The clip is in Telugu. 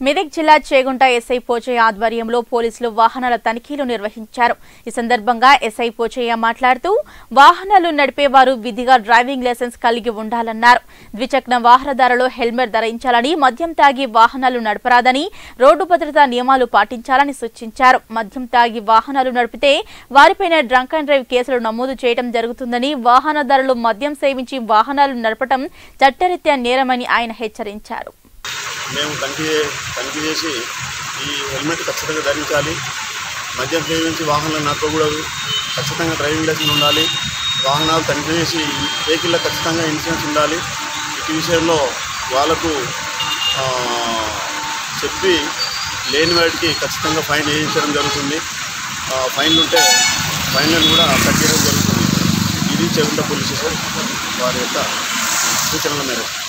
మెదక్ జిల్లా చేగుంట ఎస్ఐ పోచయ్య ఆధ్వర్యంలో పోలీసులు వాహనాల తనిఖీలు నిర్వహించారు ఈ సందర్భంగా ఎస్ఐ పోచయ్య మాట్లాడుతూ వాహనాలు నడిపేవారు విధిగా డ్రైవింగ్ లైసెన్స్ కలిగి ఉండాలన్నారు ద్విచక్ర వాహనదారులు హెల్మెట్ ధరించాలని మద్యం తాగి వాహనాలు నడపరాదని రోడ్డు భద్రతా నియమాలు పాటించాలని సూచించారు మద్యం తాగి వాహనాలు నడిపితే వారిపైన డ్రంక్ అండ్ డ్రైవ్ కేసులు నమోదు చేయడం జరుగుతుందని వాహనదారులు మద్యం సేవించి వాహనాలు నడపడం చట్టరీత్యా నేరమని ఆయన హెచ్చరించారు మేము తనిఖీ తనిఖీ చేసి ఈ హెల్మెట్ ఖచ్చితంగా ధరించాలి మద్యం సేవించి వాహనాలు నడపకూడదు ఖచ్చితంగా డ్రైవింగ్ లైసెన్స్ ఉండాలి వాహనాలు తనిఖీ చేసి వెహికల్లో ఖచ్చితంగా ఇన్సూరెన్స్ ఉండాలి ఈ విషయంలో వాళ్ళకు ఆ, చెప్పి లేని వాటికి ఖచ్చితంగా ఫైన్ వేయించడం జరుగుతుంది ఆ, ఫైన్లు ఉంటే ఫైన్లను కూడా కట్టేయడం జరుగుతుంది ఇది చెగుంట పోలీస్ స్టేషన్ వారి యొక్క సూచనల మేరకు